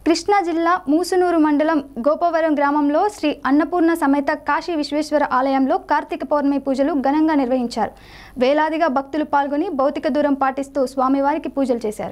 కృష్ణా జిల్లా మూసునూరు మండలం గోపవరం గ్రామంలో శ్రీ అన్నపూర్ణ సమేత కాశీ విశ్వేశ్వర ఆలయంలో కార్తీక పౌర్ణమి పూజలు ఘనంగా నిర్వహించారు వేలాదిగా భక్తులు పాల్గొని భౌతిక దూరం పాటిస్తూ స్వామివారికి పూజలు చేశారు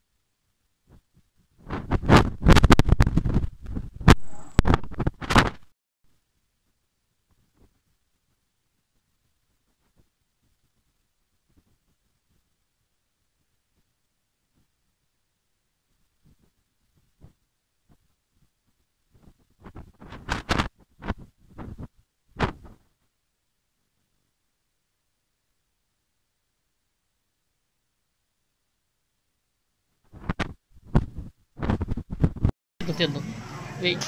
తీద్దాం వెయ్యి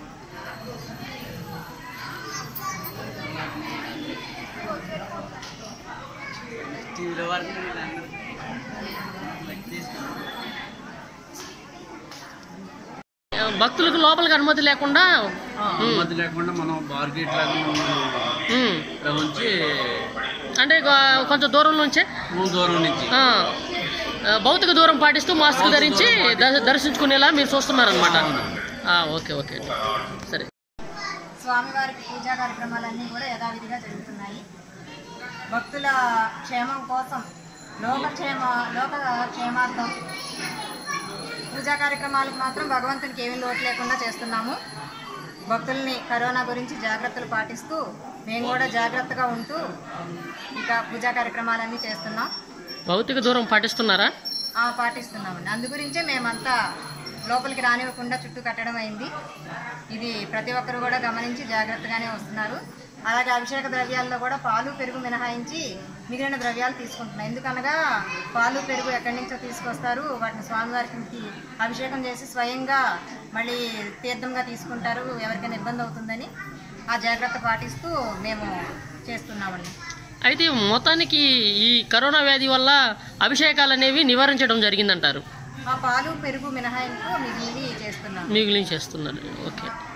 భక్తులకు లోపలికి అనుమతి లేకుండా అనుమతి లేకుండా మనం బార్గేట్ లాగా ఉమ్, ఇక్కడ ఉంచి అంటే గ- కొంచెం దూరం నుంచే మూడు దూరం నుంచి ఆ, ఆ, భౌతిక దూరం పాటిస్తూ మాస్క్ ధరించి ద- దర్శించుకునేలా మీరు చూస్తున్నారనమాట ఓకే ఓకే సరే స్వామివారికి పూజా కార్యక్రమాలన్నీ కూడా యథావిధిగా జరుగుతున్నాయి భక్తుల క్షేమం కోసం లోకక్షేమ లోక క్షేమార్థం పూజా కార్యక్రమాలకు మాత్రం భగవంతునికి ఏమీ లోటు లేకుండా చేస్తున్నాము భక్తుల్ని కరోనా గురించి జాగ్రత్తలు పాటిస్తూ మేము కూడా జాగ్రత్తగా ఉంటూ ఇక పూజా కార్యక్రమాలన్నీ చేస్తున్నాం భౌతిక దూరం పాటిస్తున్నారా ఆ, పాటిస్తున్నామండి అందు గురించే మేమంతా లోపలికి రానివ్వకుండా చుట్టూ కట్టడం అయింది ఇది ప్రతి ఒక్కరు కూడా గమనించి జాగ్రత్తగానే వస్తున్నారు అలాగే అభిషేక ద్రవ్యాల్లో కూడా పాలు పెరుగు మినహాయించి మిగిలిన ద్రవ్యాలు తీసుకుంటున్నాం ఎందుకనగా పాలు పెరుగు ఎక్కడి నుంచో తీసుకొస్తారు వాటిని స్వామివారికి అభిషేకం చేసి స్వయంగా మళ్ళీ తీర్థంగా తీసుకుంటారు ఎవరికైనా ఇబ్బంది అవుతుందని ఆ జాగ్రత్త పాటిస్తూ మేము చేస్తున్నామండి అయితే మొత్తానికి ఈ కరోనా వ్యాధి వల్ల అభిషేకాలు అనేవి నివారించడం జరిగిందంటారు ఆ పాలు పెరుగు మినహాయింపు మిగిలినవి చేస్తున్నాం మిగిలిన చేస్తున్నారు ఓకే